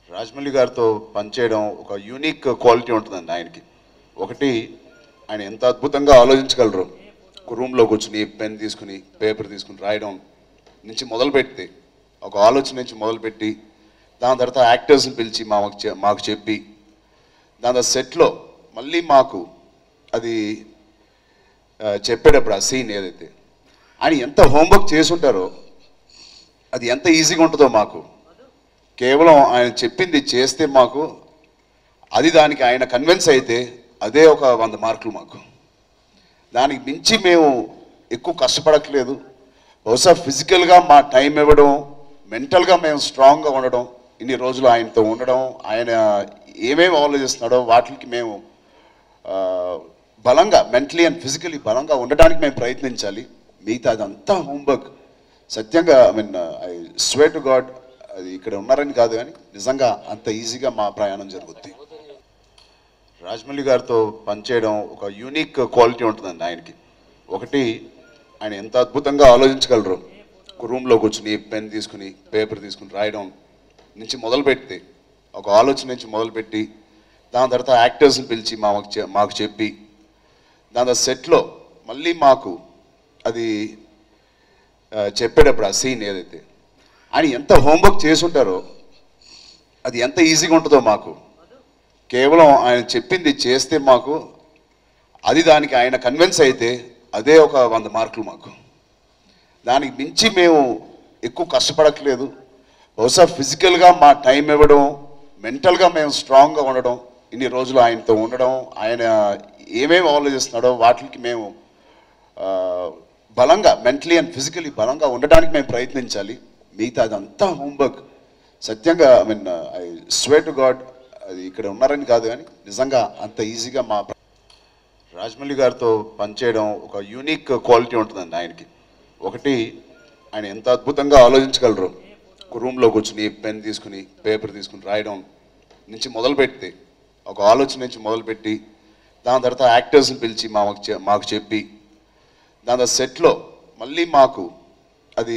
రాజమౌళి గారితో పనిచేయడం ఒక యూనిక్ క్వాలిటీ ఉంటుందండి ఆయనకి ఒకటి ఆయన ఎంత అద్భుతంగా ఆలోచించగలరు ఒక రూమ్లో కూర్చుని పెన్ తీసుకుని పేపర్ తీసుకుని రాయడం నుంచి మొదలు పెడితే ఒక ఆలోచన నుంచి మొదలుపెట్టి దాని తర్వాత యాక్టర్స్ని పిలిచి మాకు చె- మాకు చెప్పి దాని తర్వాత సెట్లో మళ్ళీ మాకు అది ఆ, చెప్పేటప్పుడు ఆ సీన్ ఏదైతే ఆయన ఎంత హోంవర్క్ చేసి ఉంటారో అది ఎంత ఈజీగా ఉంటుందో మాకు కేవలం ఆయన చెప్పింది చేస్తే మాకు అది దానికి ఆయన కన్విన్స్ అయితే అదే ఒక వంద మార్కులు మాకు దానికి మించి మేము ఎక్కువ కష్టపడట్లేదు బహుశా ఫిజికల్గా మా టైం ఇవ్వడం మెంటల్గా మేము స్ట్రాంగ్గా ఉండడం ఇన్ని రోజులు ఆయనతో ఉండడం ఆయన ఏమేమి ఆలోచిస్తున్నాడో వాటికి మేము ఆ, బలంగా మెంటలీ అండ్ ఫిజికలీ బలంగా ఉండడానికి మేము ప్రయత్నించాలి మిగతా అదంతా హోంవర్క్ సత్యంగా I mean I swear to God అది ఇక్కడ ఉన్నారని కాదు కానీ నిజంగా అంత ఈజీగా మా ప్రయాణం జరుగుద్ది రాజమౌళి గారితో పనిచేయడం ఒక యూనిక్ క్వాలిటీ ఉంటుందండి ఆయనకి ఒకటి ఆయన ఎంత అద్భుతంగా ఆలోచించగలరు ఒక రూమ్లో కూర్చుని పెన్ తీసుకుని పేపర్ తీసుకుని రాయడం నుంచి మొదలు పెడితే ఒక ఆలోచన నుంచి మొదలుపెట్టి దాని తర్వాత యాక్టర్స్ని పిలిచి మాకు చె- మాకు చెప్పి దాని తర్వాత సెట్లో మళ్ళీ మాకు అది ఆ, చెప్పేటప్పుడు ఆ సీన్ ఏదైతే ఆయన ఎంత హోంవర్క్ చేసి ఉంటారో అది ఎంత ఈజీగా ఉంటుందో మాకు కేవలం ఆయన చెప్పింది చేస్తే మాకు అది దానికి ఆయన కన్విన్స్ అయితే అదే ఒక వంద మార్కులు మాకు దానికి మించి మేము ఎక్కువ కష్టపడట్లేదు బహుశా ఫిజికల్గా మా టైం ఇవ్వడం మెంటల్గా మేము స్ట్రాంగ్గా ఉండడం ఇన్ని రోజులు ఆయనతో ఉండడం ఆయన ఏమేమి ఆలోచిస్తున్నాడో వాటికి మేము ఆ, బలంగా మెంటలీ అండ్ ఫిజికలీ బలంగా ఉండడానికి మేము ప్రయత్నించాలి మిగతా అదంతా హోంవర్క్ సత్యంగా I mean I swear to God అది ఇక్కడ ఉన్నారని కాదు కానీ నిజంగా అంత ఈజీగా మా ప్ర- రాజమౌళి గారితో పనిచేయడం ఒక యూనిక్ క్వాలిటీ ఉంటుందండి ఆయనకి ఒకటి ఆయన ఎంత అద్భుతంగా ఆలోచించగలరు ఒక రూమ్లో కూర్చుని పెన్ తీసుకుని పేపర్ తీసుకుని రాయడం నుంచి మొదలు పెడితే ఒక ఆలోచన నుంచి మొదలుపెట్టి దాని తర్వాత యాక్టర్స్ని పిలిచి మాకు చె- మాకు చెప్పి దాని తర్వాత సెట్లో మళ్ళీ మాకు అది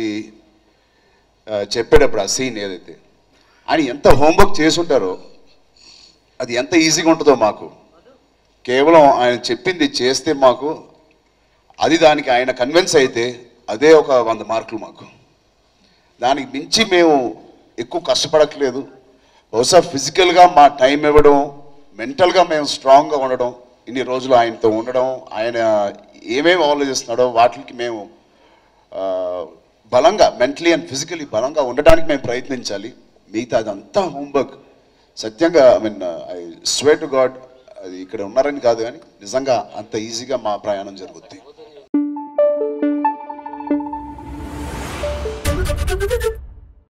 ఆ, చెప్పేటప్పుడు ఆ సీన్ ఏదైతే ఆయన ఎంత హోంవర్క్ చేసి ఉంటారో అది ఎంత ఈజీగా ఉంటుందో మాకు కేవలం ఆయన చెప్పింది చేస్తే మాకు అది దానికి ఆయన కన్విన్స్ అయితే అదే ఒక వంద మార్కులు మాకు దానికి మించి మేము ఎక్కువ కష్టపడట్లేదు బహుశా ఫిజికల్గా మా టైం ఇవ్వడం మెంటల్గా మేము స్ట్రాంగ్గా ఉండడం ఇన్ని రోజులు ఆయనతో ఉండడం ఆయన ఏమేమి ఆలోచిస్తున్నాడో వాటికి మేము ఆ, బలంగా మెంటలీ అండ్ ఫిజికలీ బలంగా ఉండడానికి మేము ప్రయత్నించాలి మిగతా అదంతా హోంవర్క్ సత్యంగా I mean I swear to God అది ఇక్కడ ఉన్నారని కాదు కానీ నిజంగా అంత ఈజీగా మా ప్రయాణం జరుగుద్ది Thank you.